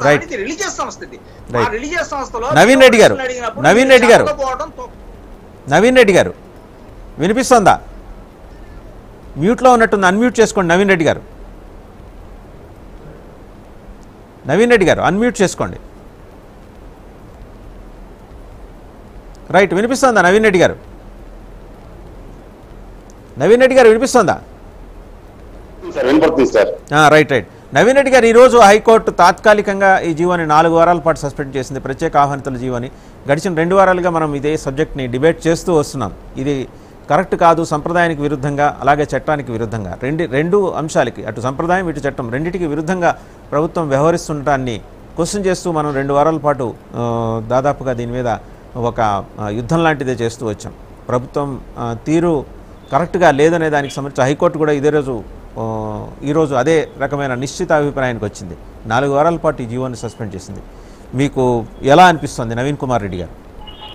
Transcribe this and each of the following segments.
Right. ఇది religious సంస్థ ఇది ఆ Right. రిలీజియస్ సంస్థలో నవీన్ రెడ్డి గారు, ప్రశ్నలు అడిగినప్పుడు నవీన్ మీరు రెడ్డి గారు. చెప్పకపోవడం తో- నవీన్ రెడ్డి గారు వినిపిస్తోందా మ్యూట్లో ఉన్నట్టుంది అన్మ్యూట్ చేసుకోండి నవీన్ రెడ్డి గారు నవీన్ రెడ్డి గారు అన్మ్యూట్ చేసుకోండి రైట్ వినిపిస్తోందా నవీన్ రెడ్డి గారు నవీన్ రెడ్డి గారు వినిపిస్తోందా సార్ వినపడుతుంది సార్ ఆ, రైట్ రైట్ నవీన్ రెడ్డి గారు ఈరోజు హైకోర్టు తాత్కాలికంగా ఈ జీవోని నాలుగు వారాల పాటు సస్పెండ్ చేసింది ప్రత్యేక ఆహ్వానితుల జీవోని గడిచిన రెండు వారాలుగా మనం ఇదే సబ్జెక్ట్ని డిబేట్ చేస్తూ వస్తున్నాం ఇది కరెక్ట్ కాదు సంప్రదాయానికి విరుద్ధంగా అలాగే చట్టానికి విరుద్ధంగా రెండు రెండు అంశాలకి అటు సంప్రదాయం ఇటు చట్టం రెండింటికి విరుద్ధంగా ప్రభుత్వం వ్యవహరిస్తుండటాన్ని క్వశ్చన్ చేస్తూ మనం రెండు వారాల పాటు ఆ, దాదాపుగా దీని మీద ఒక ఆ, యుద్ధం లాంటిదే చేస్తూ వచ్చాం ప్రభుత్వం ఆ, తీరు కరెక్ట్గా లేదనే దానికి సంబంధించి హైకోర్టు కూడా ఇదే రోజు ఆ, ఈరోజు అదే రకమైన నిశ్చిత అభిప్రాయానికి వచ్చింది నాలుగు వారాల పాటు ఈ జీవోని సస్పెండ్ చేసింది మీకు ఎలా అనిపిస్తుంది నవీన్ కుమార్ రెడ్డి గారు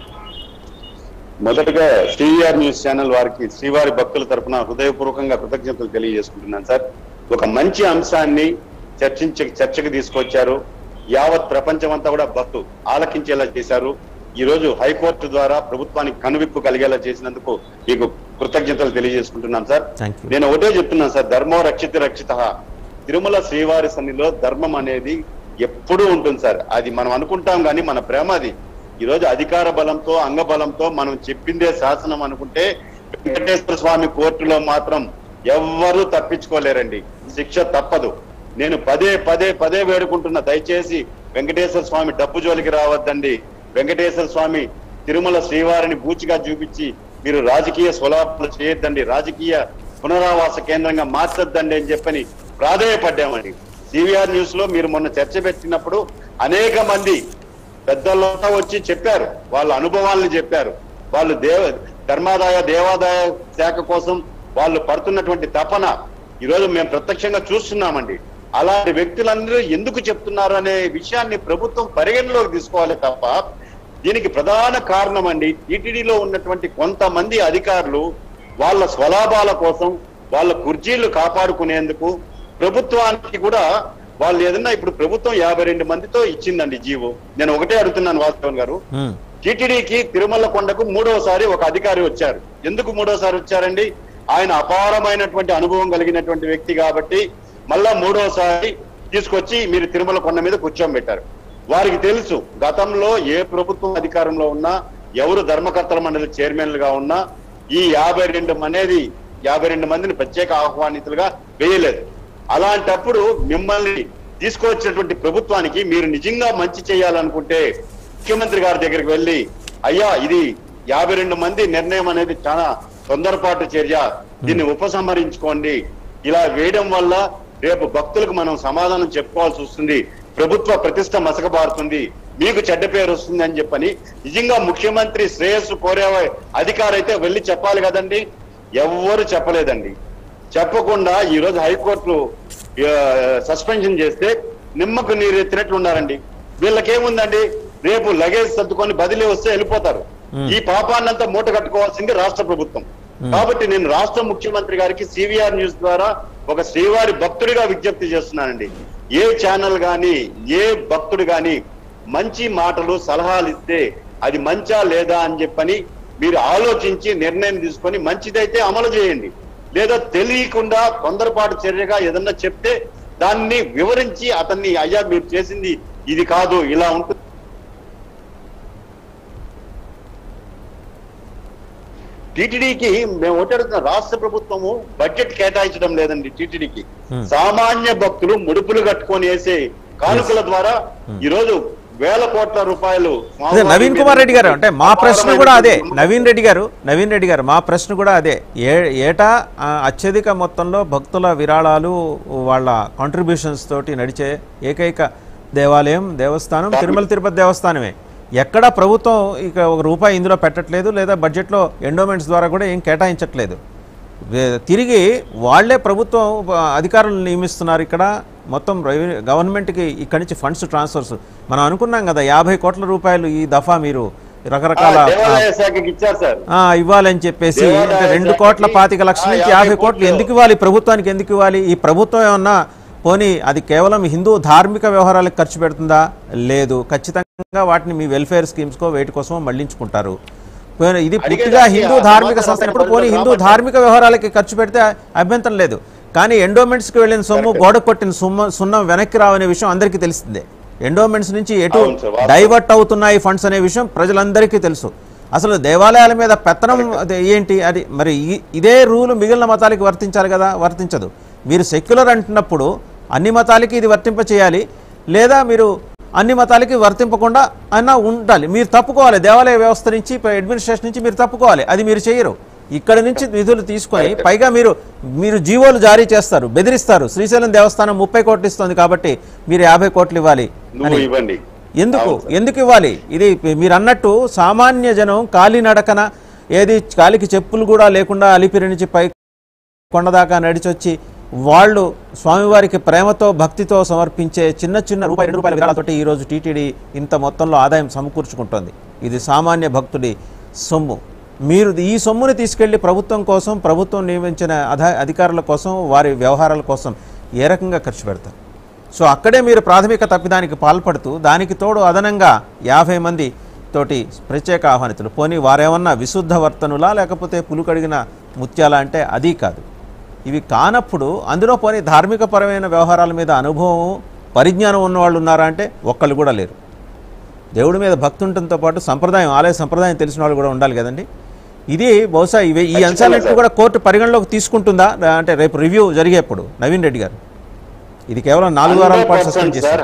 మొదటగా శ్రీఆర్ న్యూస్ ఛానల్ వారికి శ్రీవారి భక్తుల తరపున హృదయపూర్వకంగా కృతజ్ఞతలు తెలియజేసుకుంటున్నాను సార్ ఒక మంచి అంశాన్ని చర్చించ చర్చకు తీసుకొచ్చారు యావత్ ప్రపంచం అంతా కూడా భక్తు ఆలకించేలా చేశారు ఈ రోజు హైకోర్టు ద్వారా ప్రభుత్వానికి కనువిప్పు కలిగేలా చేసినందుకు మీకు కృతజ్ఞతలు తెలియజేసుకుంటున్నాను సార్ థ్యాంక్ యూ నేను ఒకటే చెప్తున్నాను సార్ ధర్మో రక్షిత రక్షిత తిరుమల శ్రీవారి సన్నిలో ధర్మం అనేది ఎప్పుడూ ఉంటుంది సార్ అది మనం అనుకుంటాం కానీ మన ప్రేమ అది ఈ రోజు అధికార బలంతో అంగబలంతో మనం చెప్పిందే శాసనం అనుకుంటే వెంకటేశ్వర స్వామి కోర్టులో మాత్రం ఎవ్వరూ తప్పించుకోలేరండి శిక్ష తప్పదు నేను పదే పదే పదే వేడుకుంటున్నా దయచేసి వెంకటేశ్వర స్వామి డబ్బు జోలికి రావద్దండి వెంకటేశ్వర స్వామి తిరుమల శ్రీవారిని బూచిగా చూపించి మీరు రాజకీయ స్వలాపాలు చేయొద్దండి రాజకీయ పునరావాస కేంద్రంగా మార్చొద్దండి అని చెప్పని ప్రాధేయపడ్డామండి సివిఆర్ న్యూస్ లో మీరు మొన్న చర్చ పెట్టినప్పుడు అనేక మంది పెద్దలంతా వచ్చి చెప్పారు వాళ్ళ అనుభవాలను చెప్పారు వాళ్ళు దేవ ధర్మాదాయ దేవాదాయ శాఖ కోసం వాళ్ళు పడుతున్నటువంటి తపన ఈరోజు మేము ప్రత్యక్షంగా చూస్తున్నామండి అలాంటి వ్యక్తులందరూ ఎందుకు చెప్తున్నారు అనే విషయాన్ని ప్రభుత్వం పరిగణలోకి తీసుకోవాలి తప్ప దీనికి ప్రధాన కారణం అండి టీటీడీలో ఉన్నటువంటి కొంతమంది అధికారులు వాళ్ళ స్వలాభాల కోసం వాళ్ళ కుర్చీలు కాపాడుకునేందుకు ప్రభుత్వానికి కూడా వాళ్ళు ఏదన్నా ఇప్పుడు ప్రభుత్వం యాభై రెండు మందితో ఇచ్చిందండి జీవో నేను ఒకటే అడుగుతున్నాను వాస్తవన్ గారు మ్మ్. టీటీడీకి తిరుమల కొండకు మూడవసారి ఒక అధికారి వచ్చారు ఎందుకు మూడవసారి వచ్చారండి ఆయన అపారమైనటువంటి అనుభవం కలిగినటువంటి వ్యక్తి కాబట్టి మళ్ళా మూడవసారి తీసుకొచ్చి మీరు తిరుమల కొండ మీద కూర్చోబెట్టారు వారికి తెలుసు గతంలో ఏ ప్రభుత్వం అధికారంలో ఉన్నా ఎవరు ధర్మకర్తల మండలి చైర్మన్లుగా ఉన్నా ఈ యాభై రెండు అనేది యాభై రెండు మందిని ప్రత్యేక ఆహ్వానితులుగా వేయలేదు అలాంటప్పుడు మిమ్మల్ని తీసుకొచ్చినటువంటి ప్రభుత్వానికి మీరు నిజంగా మంచి చేయాలనుకుంటే ముఖ్యమంత్రి గారి దగ్గరికి వెళ్ళి అయ్యా ఇది యాభై రెండు మంది నిర్ణయం అనేది చాలా తొందరపాటు చర్య దీన్ని ఉపసంహరించుకోండి ఇలా వేయడం వల్ల రేపు భక్తులకు మనం సమాధానం చెప్పుకోవాల్సి వస్తుంది ప్రభుత్వ ప్రతిష్ట మసకబారుతుంది మీకు చెడ్డ పేరు వస్తుంది అని చెప్పని నిజంగా ముఖ్యమంత్రి శ్రేయస్సు కోరే అధికారి అయితే వెళ్ళి చెప్పాలి కదండి ఎవ్వరు చెప్పలేదండి చెప్పకుండా ఈ రోజు హైకోర్టు ఆ, సస్పెన్షన్ చేస్తే నిమ్మకు నీరు ఎత్తినట్లు ఉన్నారండి వీళ్ళకేముందండి రేపు లగేజ్ సర్దుకొని బదిలీ వస్తే వెళ్ళిపోతారు Hmm. ఈ పాపాన్నంతా మూట కట్టుకోవాల్సింది రాష్ట్ర ప్రభుత్వం కాబట్టి నేను రాష్ట్ర ముఖ్యమంత్రి గారికి సివిఆర్ న్యూస్ ద్వారా ఒక శ్రీవారి భక్తుడిగా విజ్ఞప్తి చేస్తున్నానండి ఏ ఛానల్ గాని ఏ భక్తుడు గాని మంచి మాటలు సలహాలు ఇస్తే అది మంచా లేదా అని చెప్పని మీరు ఆలోచించి నిర్ణయం తీసుకొని మంచిదైతే అమలు చేయండి లేదా తెలియకుండా తొందరపాటు చర్యగా ఏదన్నా చెప్తే దాన్ని వివరించి అతన్ని అయ్యా మీరు చేసింది ఇది కాదు ఇలా ఉంటుంది టీటీడీకి మేము ఒకటి అడుగుతున్న రాష్ట్ర ప్రభుత్వము బడ్జెట్ కేటాయించడం లేదండి టీటీడీకి Hmm. సామాన్య భక్తులు ముడుపులు కట్టుకొని వేసే కానుకల ద్వారా ఈ రోజు వేల కోట్ల రూపాయలు అదే నవీన్ కుమార్ రెడ్డి గారు అంటే మా ప్రశ్న కూడా అదే నవీన్ రెడ్డి గారు నవీన్ రెడ్డి గారు మా ప్రశ్న కూడా అదే ఏ ఏటా ఆ, అత్యధిక మొత్తంలో భక్తుల విరాళాలు వాళ్ళ కాంట్రిబ్యూషన్స్ తోటి నడిచే ఏకైక దేవాలయం దేవస్థానం తిరుమల తిరుపతి దేవస్థానమే ఎక్కడ ప్రభుత్వం ఇక ఒక రూపాయి ఇందులో పెట్టట్లేదు లేదా బడ్జెట్లో ఎండోమెంట్స్ ద్వారా కూడా ఏం కేటాయించట్లేదు వే- తిరిగి వాళ్ళే ప్రభుత్వం ఆ, అధికారులను నియమిస్తున్నారు ఇక్కడ మొత్తం రెవెన్యూ గవర్నమెంట్కి ఇక్కడి నుంచి ఫండ్స్ ట్రాన్స్ఫర్స్ మనం అనుకున్నాం కదా యాభై కోట్ల రూపాయలు ఈ దఫా మీరు రకరకాల ఆ, దేవాలయ శాఖకి ఇచ్చారు సార్ ఆ, ఇవ్వాలని చెప్పేసి దేవాదాయ అంటే రెండు శాఖకి కోట్ల పాతిక లక్షల ఆ నుంచి యాభై యాభై కోట్లు కోట్లు ఎందుకు ఇవ్వాలి ప్రభుత్వానికి ఎందుకు ఇవ్వాలి ఈ ప్రభుత్వం ఏమన్నా పోనీ అది కేవలం హిందూ ధార్మిక వ్యవహారాలకు ఖర్చు పెడుతుందా లేదు ఖచ్చితంగా వాటిని మీ వెల్ఫేర్ స్కీమ్స్కో వేటి కోసమో మళ్లించుకుంటారు పోనీ ఇది పూర్తిగా అడిగేదానికి హిందూ ఆ ధార్మిక సమాచారం సంస్థ అయినప్పుడు పోనీ ప్రజలకు హిందూ రాబట్టి- ధార్మిక వ్యవహారాలకి ఖర్చు పెడితే అభ్యంతరం లేదు కానీ ఎండోమెంట్స్కి వెళ్ళిన సొమ్ము గోడ కొట్టిన సొమ్ము సున్నం వెనక్కి రావనే విషయం అందరికీ తెలిసిందే ఎండోమెంట్స్ నుంచి ఎటు అవును సార్, వాస్తవం. డైవర్ట్ అవుతున్నాయి ఫండ్స్ అనే విషయం ప్రజలందరికీ తెలుసు అసలు దేవాలయాల మీద పెత్తనం అది ఏంటి అది మరి ఈ- ఇదే రూల్ మిగిలిన మతాలకి వర్తించాలి కదా వర్తించదు మీరు సెక్యులర్ అంటున్నప్పుడు అన్ని మతాలకి ఇది వర్తింప చేయాలి లేదా మీరు అన్ని మతాలకి వర్తింపకుండా అన్నా ఉండాలి మీరు తప్పుకోవాలి దేవాలయ వ్యవస్థ నుంచి అడ్మినిస్ట్రేషన్ నుంచి మీరు తప్పుకోవాలి అది మీరు చేయరు ఇక్కడ నుంచి నిధులు తీసుకొని పైగా మీరు మీరు జీవోలు జారీ చేస్తారు బెదిరిస్తారు శ్రీశైలం దేవస్థానం ముప్పై కోట్లు ఇస్తుంది కాబట్టి మీరు యాభై కోట్లు ఇవ్వాలి నువ్వు అని ఇవ్వండి ఎందుకు అవును సార్. ఎందుకు ఇవ్వాలి ఇది మీరు అన్నట్టు సామాన్య జనం కాలినడకన ఏది కాలికి చెప్పులు కూడా లేకుండా అలిపిరి నుంచి పై కొండదాకా నడిచొచ్చి వాళ్ళు స్వామివారికి ప్రేమతో భక్తితో సమర్పించే చిన్న చిన్న రూపాయి రెండు రూపాయల విరాళాలతోటి ఈరోజు టీటీడీ ఇంత మొత్తంలో ఆదాయం సమకూర్చుకుంటోంది ఇది సామాన్య భక్తుడి సొమ్ము మీరు ఈ సొమ్ముని తీసుకెళ్లి ప్రభుత్వం కోసం ప్రభుత్వం నియమించిన అధ అధికారుల కోసం వారి వ్యవహారాల కోసం ఏ రకంగా ఖర్చు పెడతారు సో అక్కడే మీరు ప్రాథమిక తప్పిదానికి పాల్పడుతూ దానికి తోడు అదనంగా యాభై మంది తోటి ప్రత్యేక ఆహ్వానితులు పోనీ వారేమన్నా విశుద్ధ వర్తనులా లేకపోతే పులుకడిగిన ముత్యాల అంటే అది కాదు ఇవి కానప్పుడు అందులో పోనీ ధార్మికపరమైన వ్యవహారాల మీద అనుభవం పరిజ్ఞానం ఉన్నవాళ్ళు ఉన్నారా అంటే ఒక్కళ్ళు కూడా లేరు దేవుడి మీద భక్తి ఉండటంతో పాటు సంప్రదాయం ఆలయ సంప్రదాయం తెలిసిన వాళ్ళు కూడా ఉండాలి కదండి ఇది బహుశా ఇవి ఈ ఖచ్చితంగా అంశాలన్నింటినీ సార్. కూడా కోర్టు పరిగణలోకి తీసుకుంటుందా అంటే రేపు రివ్యూ జరిగేప్పుడు నవీన్ రెడ్డి గారు ఇది కేవలం నాలుగు వారాల పాటు సస్పెండ్ చేస్తారు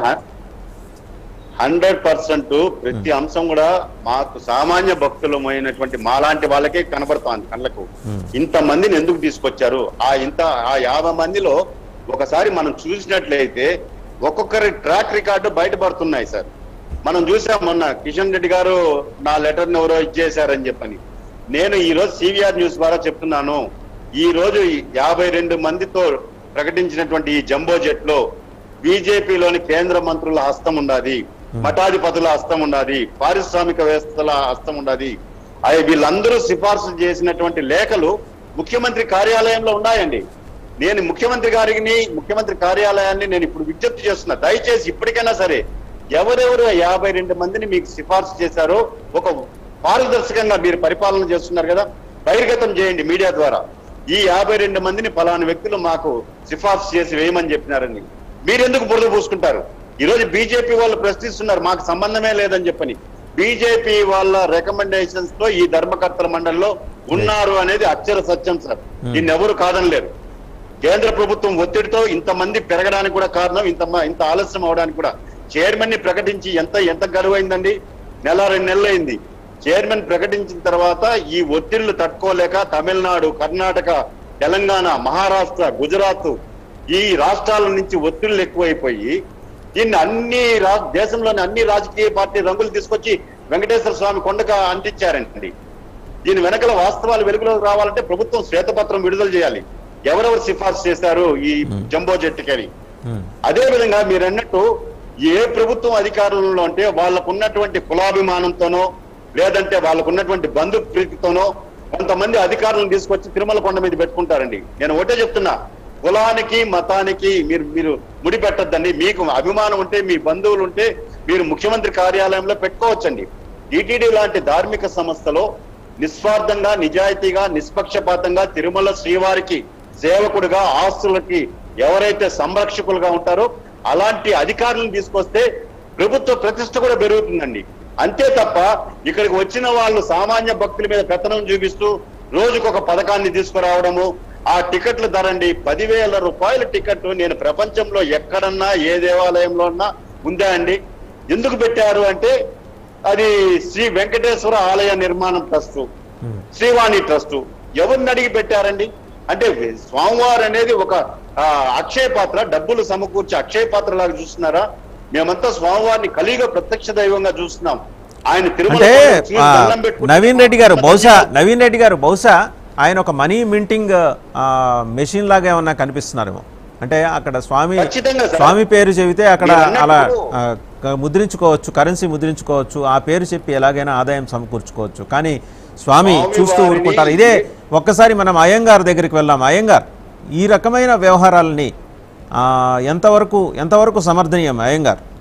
హండ్రెడ్ పర్సెంట్ ప్రతి అంశం కూడా మాకు సామాన్య భక్తులమైనటువంటి మాలాంటి వాళ్ళకే కనబడుతోంది కళ్ళకు ఇంత మందిని ఎందుకు తీసుకొచ్చారు ఆ ఇంత ఆ యాభై మందిలో ఒకసారి మనం చూసినట్లయితే ఒక్కొక్కరి ట్రాక్ రికార్డు బయటపడుతున్నాయి సార్ మనం చూసాం మొన్న కిషన్ రెడ్డి గారు నా లెటర్ ని ఎవరో ఇచ్చేశారని చెప్పని నేను ఈ రోజు సివిఆర్ న్యూస్ ద్వారా చెప్తున్నాను ఈ రోజు ఈ యాభై రెండు మందితో ప్రకటించినటువంటి ఈ జంబో జెట్ లో బీజేపీలోని కేంద్ర మంత్రుల హస్తం ఉన్నది మఠాధిపతుల హస్తం ఉన్నది పారిశ్రామిక వ్యవస్థల హస్తం ఉన్నది అవి వీళ్ళందరూ సిఫార్సు చేసినటువంటి లేఖలు ముఖ్యమంత్రి కార్యాలయంలో ఉన్నాయండి నేను ముఖ్యమంత్రి గారిని ముఖ్యమంత్రి కార్యాలయాన్ని నేను ఇప్పుడు విజ్ఞప్తి చేస్తున్నా దయచేసి ఇప్పటికైనా సరే ఎవరెవరు యాభై రెండు మందిని మీకు సిఫార్సు చేశారో ఒక పారదర్శకంగా మీరు పరిపాలన చేస్తున్నారు కదా బహిర్గతం చేయండి మీడియా ద్వారా ఈ యాభై రెండు మందిని ఫలానా వ్యక్తులు మాకు సిఫార్సు చేసి వేయమని చెప్పినారని మీరెందుకు బురద పూసుకుంటారు ఈ రోజు బీజేపీ వాళ్ళు ప్రశ్నిస్తున్నారు మాకు సంబంధమే లేదని చెప్పని బీజేపీ వాళ్ళ రికమెండేషన్స్ తో ఈ ధర్మకర్తల మండలిలో ఉన్నారు అనేది అక్షర సత్యం సార్ దీన్ని ఎవరు కాదనలేరు కేంద్ర ప్రభుత్వం ఒత్తిడితో ఇంతమంది పెరగడానికి కూడా కారణం ఇంత మ- ఇంత ఆలస్యం అవడానికి కూడా చైర్మన్ ని ప్రకటించి ఎంత ఎంత గడువైందండి నెల రెండు నెలలు అయింది చైర్మన్ ప్రకటించిన తర్వాత ఈ ఒత్తిళ్లు తట్టుకోలేక తమిళనాడు కర్ణాటక తెలంగాణ మహారాష్ట్ర గుజరాత్ ఈ రాష్ట్రాల నుంచి ఒత్తిళ్లు ఎక్కువైపోయి దీన్ని అన్ని రా దేశంలోని అన్ని రాజకీయ పార్టీ రంగులు తీసుకొచ్చి వెంకటేశ్వర స్వామి కొండగా అంటించారండి దీని వెనకల వాస్తవాలు వెలుగులోకి రావాలంటే ప్రభుత్వం శ్వేతపత్రం విడుదల చేయాలి ఎవరెవరు సిఫార్సు చేశారు ఈ జంబో జట్టుకని ఉమ్. అదే విధంగా మీరు అన్నట్టు ఏ ప్రభుత్వం అధికారంలో అంటే వాళ్ళకు ఉన్నటువంటి కులాభిమానంతోనో లేదంటే వాళ్ళకు ఉన్నటువంటి బంధు ప్రీతితోనో కొంతమంది అధికారులను తీసుకొచ్చి తిరుమల కొండ మీద పెట్టుకుంటారండి నేను ఒకటే చెప్తున్నా కులానికి మతానికి మీరు మీరు ముడి పెట్టద్దండి మీకు అభిమానం ఉంటే మీ బంధువులు ఉంటే మీరు ముఖ్యమంత్రి కార్యాలయంలో పెట్టుకోవచ్చండి టీటీడీ లాంటి ధార్మిక సంస్థలో నిస్వార్థంగా నిజాయితీగా నిష్పక్షపాతంగా తిరుమల శ్రీవారికి సేవకుడుగా ఆస్తులకి ఎవరైతే సంరక్షకులుగా ఉంటారో అలాంటి అధికారులను తీసుకొస్తే ప్రభుత్వ ప్రతిష్ట కూడా పెరుగుతుందండి అంతే తప్ప ఇక్కడికి వచ్చిన వాళ్ళు సామాన్య భక్తుల మీద పెత్తనం చూపిస్తూ రోజుకొక ఒక పథకాన్ని తీసుకురావడము ఆ టికెట్ల ధరండి పదివేల రూపాయల టికెట్ నేను ప్రపంచంలో ఎక్కడన్నా ఏ దేవాలయంలో ఉన్నా ఉందా అండి ఎందుకు పెట్టారు అంటే అది శ్రీ వెంకటేశ్వర ఆలయ నిర్మాణం ట్రస్ట్ శ్రీవాణి ట్రస్ట్ ఎవరిని అడిగి పెట్టారండి అంటే స్వామివారు అనేది ఒక ఆ, అక్షయ పాత్ర డబ్బులు సమకూర్చి అక్షయ పాత్ర లాగా చూస్తున్నారా మేమంతా స్వామివారిని కలిగా ప్రత్యక్ష దైవంగా చూస్తున్నాం ఆయన తిరుమల అంటే కొండ చూసి ఆ, దండం పెట్టుకుంటే నవీన్ రెడ్డి గారు బహుశా నవీన్ రెడ్డి గారు బహుశా ఆయన ఒక మనీ మింటింగ్ మెషిన్ లాగా ఏమన్నా కనిపిస్తున్నారేమో అంటే అక్కడ స్వామి ఖచ్చితంగా సార్. స్వామి పేరు చెబితే అక్కడ మీరు అన్నట్టు- అలా ఆ, క- ముద్రించుకోవచ్చు కరెన్సీ ముద్రించుకోవచ్చు ఆ పేరు చెప్పి ఎలాగైనా ఆదాయం సమకూర్చుకోవచ్చు కానీ స్వామి స్వామి చూస్తూ వారిని- ఊరుకుంటారు ఇదే ఒక్కసారి మనం అయ్యంగార్ దగ్గరికి వెళ్దాం అయ్యంగార్ ఈ రకమైన వ్యవహారాలని ఆ, ఎంతవరకు ఎంతవరకు సమర్థనీయం అయ్యంగార్